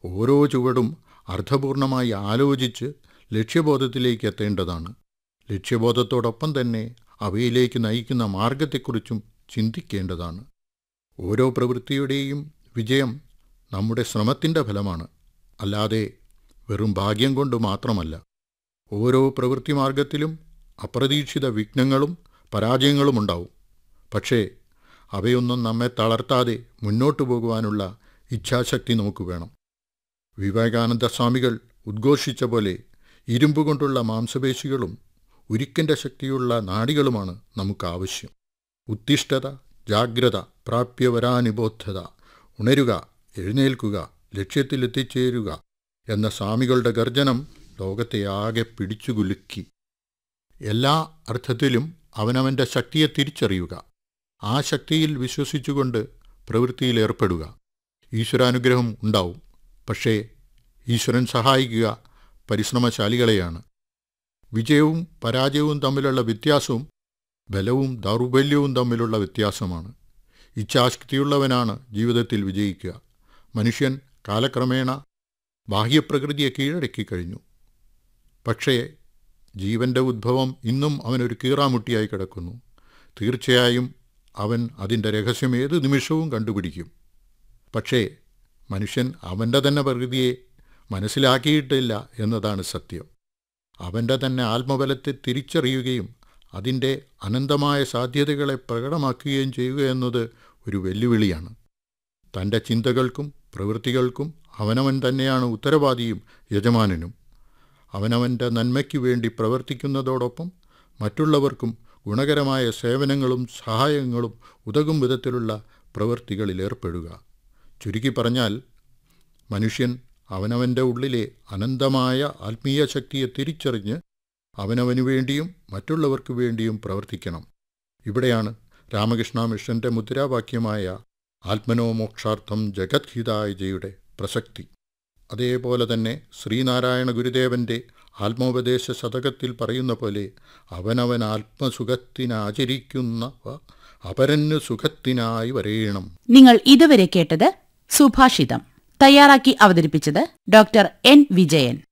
ഓരോ ചുവടും അർത്ഥപൂർണമായി ആലോചിച്ച് ലക്ഷ്യബോധത്തിലേക്ക് എത്തേണ്ടതാണ് ലക്ഷ്യബോധത്തോടൊപ്പം തന്നെ അവയിലേക്ക് നയിക്കുന്ന മാർഗത്തെക്കുറിച്ചും ചിന്തിക്കേണ്ടതാണ് ഓരോ പ്രവൃത്തിയുടെയും വിജയം നമ്മുടെ ശ്രമത്തിൻ്റെ ഫലമാണ് അല്ലാതെ വെറും ഭാഗ്യം കൊണ്ട് മാത്രമല്ല ഓരോ പ്രവൃത്തി മാർഗത്തിലും അപ്രതീക്ഷിത വിഘ്നങ്ങളും പരാജയങ്ങളും ഉണ്ടാവും പക്ഷേ അവയൊന്നും നമ്മെ തളർത്താതെ മുന്നോട്ടു പോകുവാനുള്ള ഇച്ഛാശക്തി നമുക്ക് വേണം വിവേകാനന്ദ സ്വാമികൾ ഉദ്ഘോഷിച്ച പോലെ ഇരുമ്പ് കൊണ്ടുള്ള മാംസപേശികളും ഉരുക്കിൻ്റെ ശക്തിയുള്ള നാടികളുമാണ് നമുക്ക് ആവശ്യം ഉത്തിഷ്ഠത ജാഗ്രത പ്രാപ്യവരാനിബോധത ഉണരുക എഴുന്നേൽക്കുക ലക്ഷ്യത്തിലെത്തിച്ചേരുക എന്ന സ്വാമികളുടെ ഗർജനം ലോകത്തെ ആകെ പിടിച്ചുകുലുക്കി എല്ലാ അർത്ഥത്തിലും അവനവൻ്റെ ശക്തിയെ തിരിച്ചറിയുക ആ ശക്തിയിൽ വിശ്വസിച്ചുകൊണ്ട് പ്രവൃത്തിയിൽ ഏർപ്പെടുക ഈശ്വരാനുഗ്രഹം ഉണ്ടാവും പക്ഷേ ഈശ്വരൻ സഹായിക്കുക പരിശ്രമശാലികളെയാണ് വിജയവും പരാജയവും തമ്മിലുള്ള വ്യത്യാസവും ബലവും ദൗർബല്യവും തമ്മിലുള്ള വ്യത്യാസമാണ് ഇച്ഛാശക്തിയുള്ളവനാണ് ജീവിതത്തിൽ വിജയിക്കുക മനുഷ്യൻ കാലക്രമേണ ബാഹ്യപ്രകൃതിയെ കീഴടക്കി കഴിഞ്ഞു പക്ഷേ ജീവന്റെ ഉദ്ഭവം ഇന്നും അവനൊരു കീറാമുട്ടിയായി കിടക്കുന്നു തീർച്ചയായും അവൻ അതിൻ്റെ രഹസ്യം ഏത് നിമിഷവും കണ്ടുപിടിക്കും പക്ഷേ മനുഷ്യൻ അവൻ്റെ തന്നെ പ്രകൃതിയെ മനസ്സിലാക്കിയിട്ടില്ല എന്നതാണ് സത്യം അവൻ്റെ തന്നെ ആത്മബലത്തെ തിരിച്ചറിയുകയും അതിൻ്റെ അനന്തമായ സാധ്യതകളെ പ്രകടമാക്കുകയും ചെയ്യുക എന്നത് ഒരു വെല്ലുവിളിയാണ് തൻ്റെ ചിന്തകൾക്കും പ്രവൃത്തികൾക്കും അവനവൻ തന്നെയാണ് ഉത്തരവാദിയും യജമാനനും അവനവൻ്റെ നന്മയ്ക്കു വേണ്ടി പ്രവർത്തിക്കുന്നതോടൊപ്പം മറ്റുള്ളവർക്കും ഗുണകരമായ സേവനങ്ങളും സഹായങ്ങളും ഉതകും വിധത്തിലുള്ള പ്രവൃത്തികളിൽ ഏർപ്പെടുക ചുരുക്കി പറഞ്ഞാൽ മനുഷ്യൻ അവനവൻ്റെ ഉള്ളിലെ അനന്തമായ ആത്മീയ ശക്തിയെ തിരിച്ചറിഞ്ഞ് അവനവനു വേണ്ടിയും മറ്റുള്ളവർക്കു വേണ്ടിയും പ്രവർത്തിക്കണം ഇവിടെയാണ് രാമകൃഷ്ണ മിഷന്റെ മുദ്രാവാക്യമായ ആത്മനോമോക്ഷാർത്ഥം ജഗദ്ഹിതായജയുടെ പ്രസക്തി അതേപോലെ തന്നെ ശ്രീനാരായണ ഗുരുദേവന്റെ ആത്മോപദേശ ശതകത്തിൽ പറയുന്ന പോലെ അവനവൻ ആത്മസുഖത്തിനാചരിക്കുന്നവ അപരന് സുഖത്തിനായി വരേണം നിങ്ങൾ ഇതുവരെ കേട്ടത് സുഭാഷിതം തയ്യാറാക്കി അവതരിപ്പിച്ചത് ഡോക്ടർ എൻ വിജയൻ